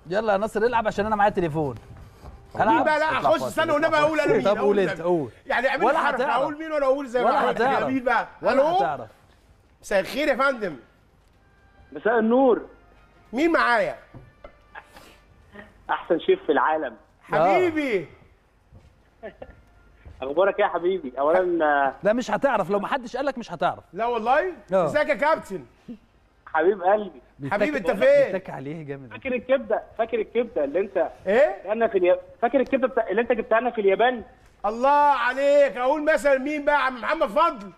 يلا يا ناصر العب عشان انا معايا تليفون مين بقى لا اخش استنى والنبي اقول انا مين طب قول أقول انت مين. قول يعني اعمل ولا لي حرف هتعرف. اقول مين ولا اقول زي ما ولا عملت هتعرف. مين بقى ولا الو هتعرف مساء الخير يا فندم مساء النور مين معايا احسن شيف في العالم حبيبي اخبارك ايه يا حبيبي اولا آه، لا مش هتعرف لو ما حدش قال لك مش هتعرف لا والله آه. ازيك يا كابتن حبيب قلبي حبيبي انت فين بيتك عليه جامد فاكر الكبده فاكر الكبده اللي انت ايه جبتها في اليابان فاكر الكبده بتا... اللي انت جبتها لنا في اليابان الله عليك اقول مثلا مين بقى عم محمد فضل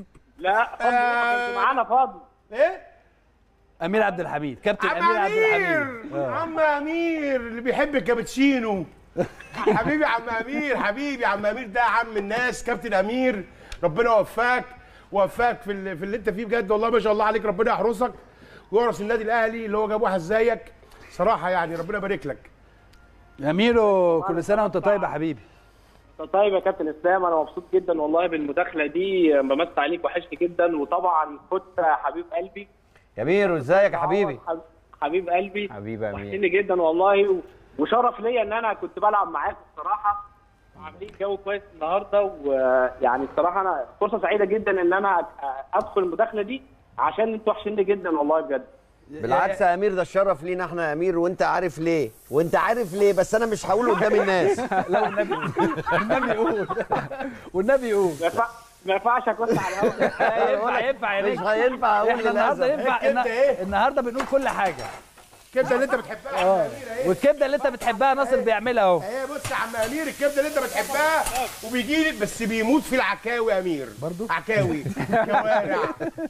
لا فضل ما كانش معانا فضل ايه امير عبد الحميد كابتن عم امير عبد امير الحميد آه. عم امير اللي بيحب الكابتشينو حبيبي يا عم امير حبيبي يا عم امير ده عم الناس كابتن امير ربنا يوفقك ووفقك في اللي, في اللي انت فيه بجد والله ما شاء الله عليك ربنا يحرسك ويورث النادي الاهلي اللي هو جاب واحد زيك صراحه يعني ربنا يبارك لك يا ميرو كل سنه وانت طيب يا حبيبي طيب يا كابتن اسلام انا مبسوط جدا والله بالمداخله دي بمسي عليك وحشني جدا وطبعا كنت حبيب قلبي يا ميرو ازيك يا حبيبي حب- حبيب قلبي حبيبي يا امير وحشني جدا والله و... وشرف ليا ان انا كنت بلعب معاك الصراحه وعاملين جو كويس النهارده ويعني الصراحه انا فرصه سعيده جدا ان انا ادخل المداخله دي عشان انتوا وحشني جدا والله بجد بالعكس يا امير ده الشرف لينا احنا يا امير وانت عارف ليه وانت عارف ليه بس انا مش هقوله قدام الناس لا والنبي والنبي يقول والنبي يقول ما ينفع- ما ينفعش اكوس على الهواء ينفع ينفع يا مش ريت هينفع اقول احنا النهارده للاسف ينفع الكبدة النا- ايه؟ النهارده بنقول كل حاجه الكبده اللي انت بتحبها يا عم امير اهي والكبده اللي انت بتحبها ناصر بيعملها اهو اهي بص يا عم امير الكبده اللي انت بتحبها وبيجي لك بس بيموت في العكاوي يا امير برضو؟ عكاوي كوارع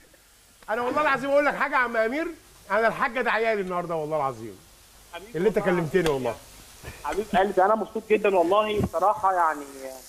انا والله العظيم اقول لك حاجه يا عم امير انا الحاجه ده عيالي النهارده والله العظيم اللي انت كلمتني والله حبيب قلبي انا مبسوط جدا والله صراحه يعني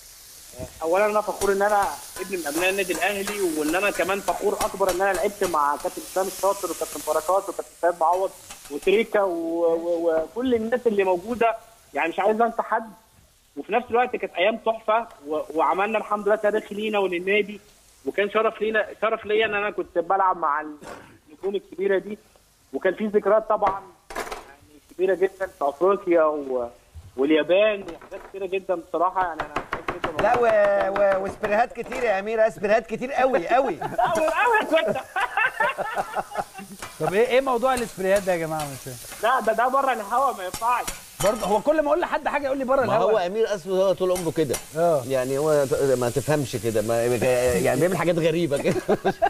آه، اولا انا فخور ان انا ابن من ابناء النادي الاهلي وان انا كمان فخور اكبر ان انا لعبت مع كابتن اسلام الشاطر وكابتن بركات وكابتن سيد معوض وتريكا و- و- وكل الناس اللي موجوده يعني مش عايز انسى حد وفي نفس الوقت كانت ايام تحفه و- وعملنا الحمد لله تاريخ لينا وللنادي وكان شرف لينا شرف ليا ان انا كنت بلعب مع النجوم الكبيره دي وكان في ذكريات طبعا يعني كبيره جدا في افريقيا و... واليابان وحاجات كتيره جدا بصراحه يعني انا سعيد جدا لا و... و... وسبريهات كتير يا امير سبريهات كتير قوي قوي قوي قوي كنت طب ايه ايه موضوع الاسبريات ده يا جماعه مش فاهم لا ده ده بره الهوا ما ينفعش برضه هو كل ما اقول لحد حاجه يقول لي بره ما هو الهوا امير اسود هو طول عمره كده اه يعني هو ما تفهمش كده ما... يعني بيعمل حاجات غريبه كده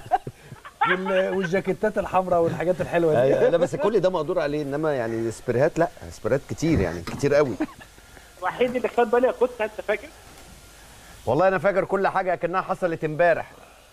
وال- والجاكيتات الحمراء والحاجات الحلوه دي أيوة، لا بس كل ده مقدور عليه انما يعني سبريهات لا سبريهات كتير يعني كتير قوي الوحيد اللي خد بالي كنت انت فاكر والله انا فاكر كل حاجه كانها حصلت امبارح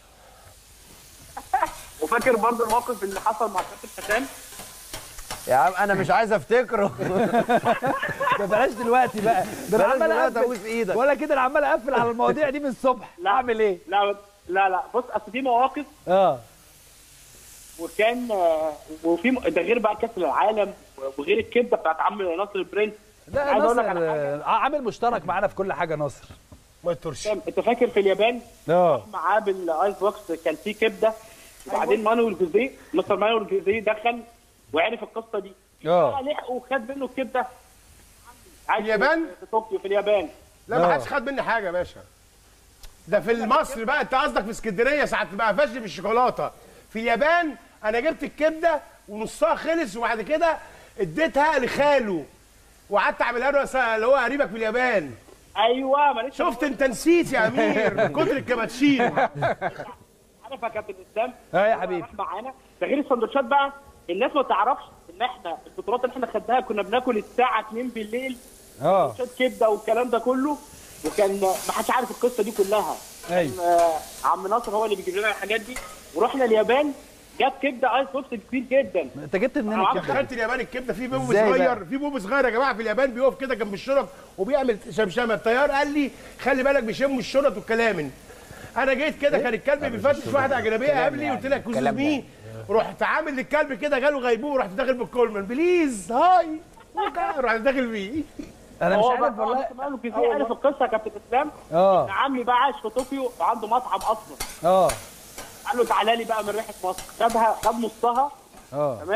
وفاكر برضه الموقف اللي حصل مع كابتن حسام يا عم انا مش عايز افتكره ده بلاش دلوقتي بقى ده انا بلاش عمال دلوقتي ابوس اقفل ايدك ولا كده انا عمال اقفل على المواضيع دي من الصبح لا. اعمل ايه لا لا لا بص اصل في مواقف اه وكان آه، وفي م- ده غير بقى كاس العالم وغير الكبده بتاعت عم ناصر البرنس لا عايز أقول لك ناصر على حاجة. آه، عامل مشترك معانا في كل حاجه ناصر ما يطرش انت فاكر في اليابان اه معاه بالايس بوكس كان في كبده وبعدين مانويل جوزيه مستر مانويل جوزيه دخل وعرف القصه دي اه لحق وخد منه الكبده عايش اليابان؟ في طوكيو في اليابان لا ما آه. حدش خد مني حاجه يا باشا ده في مصر بقى انت قصدك في اسكندريه ساعه بقى فشل في الشوكولاته في اليابان انا جبت الكبده ونصها خلص وبعد كده اديتها لخاله وقعدت اعملها له س- اللي هو قريبك في اليابان ايوه معلش شفت انت نسيت يا امير من كتر الكباتشينو عارف يا كابتن اسلام اه يا حبيبي راح معانا ده غير السندوتشات بقى الناس ما تعرفش ان احنا البطولات اللي احنا خدناها كنا بناكل الساعه 2 بالليل اه سندوتشات كبده والكلام ده كله وكان ما حدش عارف القصه دي كلها ايوه آه، عم ناصر هو اللي بيجيب لنا الحاجات دي ورحنا اليابان جاب كبده ايس بوكس كتير جدا انت جبت منين أنا الكبده دخلت اليابان الكبده في بوب ازاي بقى؟ صغير في بوب صغير يا جماعه في اليابان بيقف كده جنب الشنط وبيعمل شمشمه الطيار قال لي خلي بالك بيشموا الشنط والكلام انا جيت كده كان الكلب بيفتش واحده اجنبيه قبلي قلت لها كوز مي رحت عامل للكلب كده جاله غيبوبه ورحت داخل بالكولمان بليز هاي رحت داخل بيه انا مش هو عارف بقى- والله هو مانويل جوزيه عارف القصه يا كابتن اسلام اه عمي بقى عايش في طوكيو وعنده مطعم اصلا اه قال له تعالى لي بقى من ريحه مصر خدها خد نصها اه تمام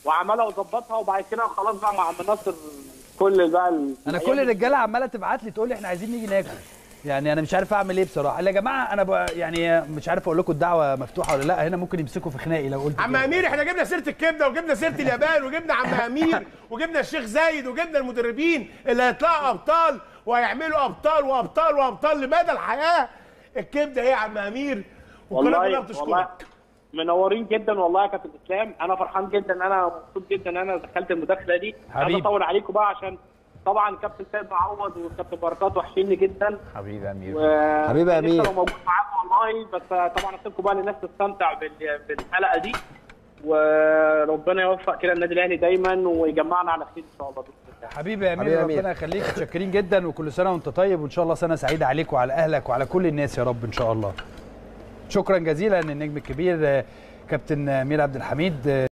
وعملها وظبطها وبعد كده خلاص بقى مع مناصر كل بقى ال- انا الأيام كل الرجاله عماله تبعت لي تقول لي احنا عايزين نيجي ناكل يعني انا مش عارف اعمل ايه بصراحه يا جماعه انا بقى يعني مش عارف اقول لكم الدعوه مفتوحه ولا لا هنا ممكن يمسكوا في خناقي لو قلت عم كده. امير احنا جبنا سيره الكبده وجبنا سيره اليابان وجبنا عم امير وجبنا الشيخ زايد وجبنا المدربين اللي هيطلعوا ابطال وهيعملوا ابطال وابطال وابطال لمدى الحياه الكبده ايه يا عم امير والقناه كلها والله بتشكرك والله منورين جدا والله يا كابتن اسلام انا فرحان جدا انا مبسوط جدا ان انا دخلت المداخله دي عايز حبيبي. اطول عليكم بقى عشان طبعا كابتن سيد معوض وكابتن بركات وحشيني جدا حبيبي يا امير و... حبيبي يا لسه أمير. لو موجود معاكم والله بس طبعا اسيبكم بقى للناس تستمتع بال... بالحلقه دي وربنا يوفق كده النادي الاهلي دايما ويجمعنا على خير ان شاء الله باذن الله حبيبي يا حبيبي امير يا أمير. ربنا يخليك متشكرين جدا وكل سنه وانت طيب وان شاء الله سنه سعيده عليك وعلى اهلك وعلى كل الناس يا رب ان شاء الله شكرا جزيلا النجم الكبير آه، كابتن امير عبد الحميد آه،